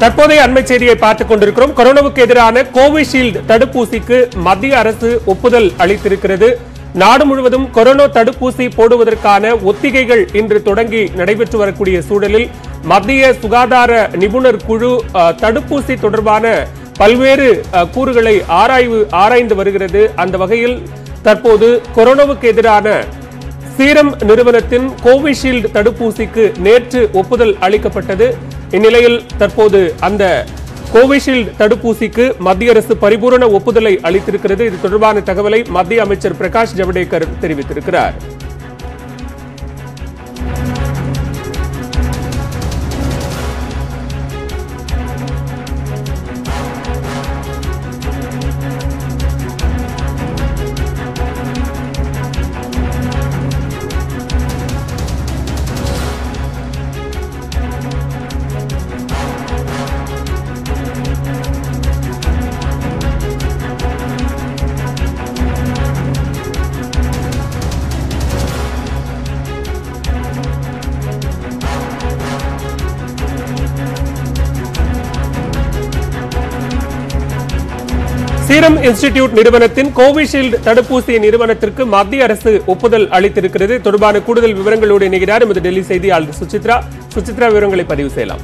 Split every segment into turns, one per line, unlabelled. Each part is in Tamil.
தற்போதைய அண்மை செய்தியை பார்த்துக் கொண்டிருக்கிறோம் கொரோனாவுக்கு எதிரான கோவிஷீல்டு தடுப்பூசிக்கு மத்திய அரசு ஒப்புதல் அளித்திருக்கிறது நாடு முழுவதும் கொரோனா தடுப்பூசி போடுவதற்கான ஒத்திகைகள் இன்று தொடங்கி நடைபெற்று வரக்கூடிய சூழலில் மத்திய சுகாதார நிபுணர் குழு அஹ், தடுப்பூசி தொடர்பான பல்வேறு அஹ், கூறுகளை ஆராய்வு ஆராய்ந்து வருகிறது அந்த வகையில் தற்போது கொரோனாவுக்கு எதிரான சீரம் நிறுவனத்தின் கோவிஷீல்டு தடுப்பூசிக்கு நேற்று ஒப்புதல் அளிக்கப்பட்டது இந்நிலையில் தற்போது அந்த கோவிஷீல்டு தடுப்பூசிக்கு மத்திய அரசு பரிபூரண ஒப்புதலை அளித்திருக்கிறது இது தொடர்பான தகவலை மத்திய அமைச்சர் பிரகாஷ் ஜவடேகர் தெரிவித்திருக்கிறார் சீரம் இன்ஸ்டிடியூட் நிறுவனத்தின் கோவிஷீல்டு தடுப்பூசி நிறுவனத்திற்கு மத்திய அரசு ஒப்புதல் அளித்திருக்கிறது தொடர்பான கூடுதல் விவரங்களோடு இணைகிறார் எமது டெல்லி செய்தியாளர் சுசித்ரா சுசித்ரா விவரங்களை பதிவு செய்யலாம்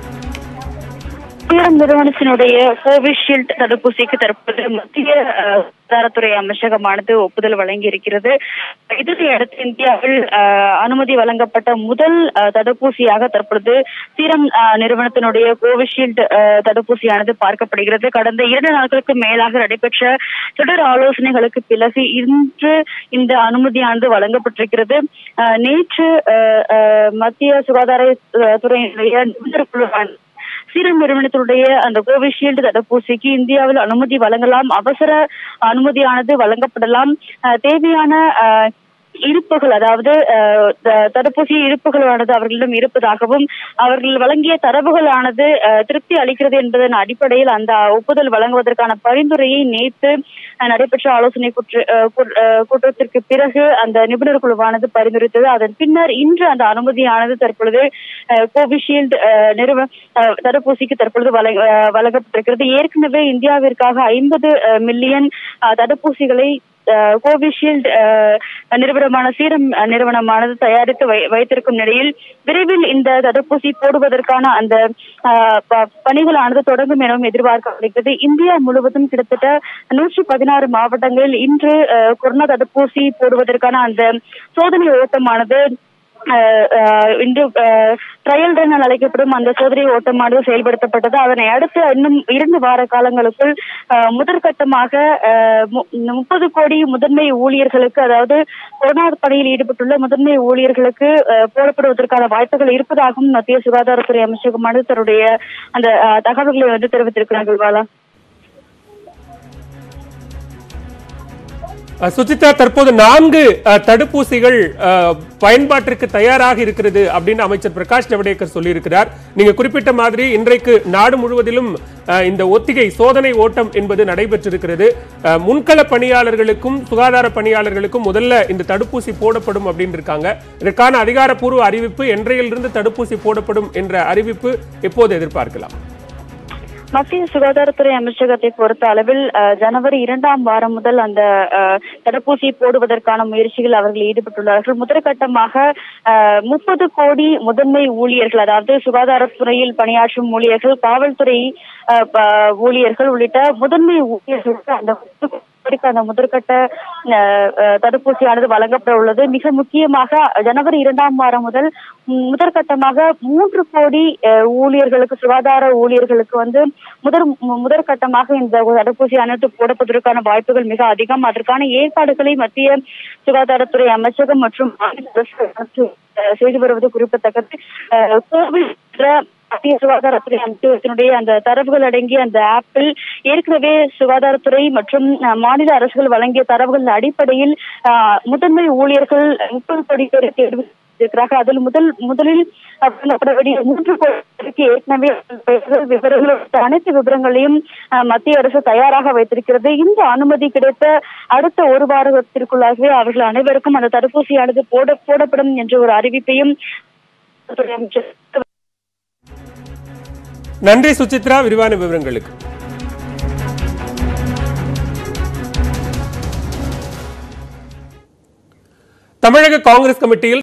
சீரம் நிறுவனத்தினுடைய கோவிஷீல்டு தடுப்பூசிக்கு தற்போது மத்திய அஹ், சுகாதாரத்துறை அமைச்சகமானது ஒப்புதல் வழங்கி இருக்கிறது இதனை அடுத்து இந்தியாவில் அஹ், அனுமதி வழங்கப்பட்ட முதல் அஹ், தடுப்பூசியாக தற்பொழுது சீரம் அஹ், நிறுவனத்தினுடைய கோவிஷீல்டு அஹ், தடுப்பூசியானது பார்க்கப்படுகிறது கடந்த இரண்டு நாட்களுக்கு மேலாக நடைபெற்ற தொடர் ஆலோசனைகளுக்கு பிறகு இன்று இந்த அனுமதியானது வழங்கப்பட்டிருக்கிறது அஹ், நேற்று அஹ், அஹ், மத்திய சுகாதாரத்துறையினுடைய நிபுணர் குழுவானது சீரம் நிறுவனத்தினுடைய அந்த கோவிஷீல்டு தடுப்பூசிக்கு இந்தியாவில் அனுமதி வழங்கலாம் அவசர அனுமதியானது வழங்கப்படலாம் அஹ் தேவையான அஹ், இருப்புகள் அதாவது அஹ், த- தடுப்பூசி இருப்புகளானது அவர்களிடம் இருப்பதாகவும் அவர்கள் வழங்கிய தரவுகளானது அஹ், திருப்தி அளிக்கிறது என்பதன் அடிப்படையில் அந்த ஒப்புதல் வழங்குவதற்கான பரிந்துரையை நேற்று அஹ், நடைபெற்ற ஆலோசனை கூற்று- அஹ், கூ- அஹ், கூட்டத்திற்கு பிறகு அந்த நிபுணர் குழுவானது பரிந்துரைத்தது அதன் பின்னர் இன்று அந்த அனுமதியானது தற்பொழுது அஹ், கோவிஷீல்டு அஹ், நிறுவ அஹ், தடுப்பூசிக்கு தற்பொழுது வழங்க- அஹ், வழங்கப்பட்டிருக்கிறது ஏற்கனவே இந்தியாவிற்காக ஐம்பது மில்லியன் அஹ், தடுப்பூசிகளை அஹ், கோவிஷீல்டு அஹ், நிறுவனமான சீரம் அஹ், நிறுவனமானது தயாரித்து வை- வைத்திருக்கும் நிலையில் விரைவில் இந்த தடுப்பூசி போடுவதற்கான அந்த அஹ், ப- பணிகளானது தொடங்கும் எனவும் எதிர்பார்க்கப்படுகிறது இந்தியா முழுவதும் கிட்டத்தட்ட நூற்றி பதினாறு மாவட்டங்களில் இன்று அஹ், கொரோனா தடுப்பூசி போடுவதற்கான அந்த சோதனை ஓட்டமானது அஹ், அஹ், இன்று ட்ரையல் ரன் என அழைக்கப்படும் அந்த சோதனை ஓட்டமானது செயல்படுத்தப்பட்டது அதனை அடுத்து இன்னும் இரண்டு வார காலங்களுக்குள் அஹ், முதற்கட்டமாக அஹ், மு- முப்பது கோடி முதன்மை ஊழியர்களுக்கு அதாவது கொரோனா பணியில் ஈடுபட்டுள்ள முதன்மை ஊழியர்களுக்கு அஹ், போடப்படுவதற்கான வாய்ப்புகள் இருப்பதாகவும் மத்திய சுகாதாரத்துறை அமைச்சகமானது தன்னுடைய அந்த அஹ், தகவல்களை வந்து தெரிவித்திருக்கிறார்கள் பாலா
அஹ், சுசித்ரா தற்போது நான்கு அஹ், தடுப்பூசிகள் அஹ், பயன்பாட்டிற்கு தயாராக இருக்கிறது அப்படின்னு அமைச்சர் பிரகாஷ் ஜவடேகர் சொல்லியிருக்கிறார் நீங்க குறிப்பிட்ட மாதிரி இன்றைக்கு நாடு முழுவதிலும் அஹ், இந்த ஒத்திகை சோதனை ஓட்டம் என்பது நடைபெற்றிருக்கிறது அஹ், முன்கள பணியாளர்களுக்கும் சுகாதார பணியாளர்களுக்கும் முதல்ல இந்த தடுப்பூசி போடப்படும் அப்படின்னு இருக்காங்க இதற்கான அதிகாரப்பூர்வ அறிவிப்பு என்றையிலிருந்து தடுப்பூசி போடப்படும் என்ற அறிவிப்பு எப்போது எதிர்பார்க்கலாம்
மத்திய சுகாதாரத்துறை அமைச்சகத்தை பொறுத்த அளவில் அஹ், ஜனவரி இரண்டாம் வாரம் முதல் அந்த அஹ், தடுப்பூசி போடுவதற்கான முயற்சிகள் அவர்கள் ஈடுபட்டுள்ளார்கள் முதற்கட்டமாக முப்பது கோடி முதன்மை ஊழியர்கள் அதாவது சுகாதாரத்துறையில் பணியாற்றும் ஊழியர்கள் காவல்துறை அஹ், ப- ஊழியர்கள் உள்ளிட்ட முதன்மை ஊழியர்களுக்கு அந்த கோடிக்கு அந்த முதற்கட்ட அஹ், அஹ், தடுப்பூசியானது வழங்கப்பட உள்ளது மிக முக்கியமாக ஜனவரி இரண்டாம் வாரம் முதல் ம், முதற்கட்டமாக மூன்று கோடி அஹ், ஊழியர்களுக்கு சுகாதார ஊழியர்களுக்கு வந்து முதற் மு- முதற்கட்டமாக இந்த தடுப்பூசியானது போடப்படுவதற்கான வாய்ப்புகள் மிக அதிகம் அதற்கான ஏற்பாடுகளை மத்திய சுகாதாரத்துறை அமைச்சகம் மற்றும் மாநில அரசு அரசு, அஹ், செய்து வருவது குறிப்பிடத்தக்கது அஹ், கோவிட் என்ற மத்திய சுகாதாரத்துறை அமைச்சகத்தினுடைய அந்த தரவுகள் அடங்கிய அந்த ஆப்பில் ஏற்கனவே சுகாதாரத்துறை மற்றும் அஹ், மாநில அரசுகள் வழங்கிய தரவுகள் அடிப்படையில் அஹ், முதன்மை ஊழியர்கள் முப்பது கோடி பேரை தேர்வு இருக்கிறார்கள் அதில் முதல் முதலில் வழங்கப்பட வேண்டிய மூன்று கோடி பேருக்கு ஏற்கனவே பெயர்கள், விவரங்கள் உள்ளிட்ட அனைத்து விவரங்களையும் அஹ், மத்திய அரசு தயாராக வைத்திருக்கிறது இந்த அனுமதி கிடைத்த அடுத்த ஒரு வாரத்திற்குள்ளாகவே அவர்கள் அனைவருக்கும் அந்த தடுப்பூசியானது போட போடப்படும் என்ற ஒரு அறிவிப்பையும் துறை அமைச்சர்
நன்றி சுசித்ரா விரிவான விவரங்களுக்கு தமிழக காங்கிரஸ் கமிட்டியில்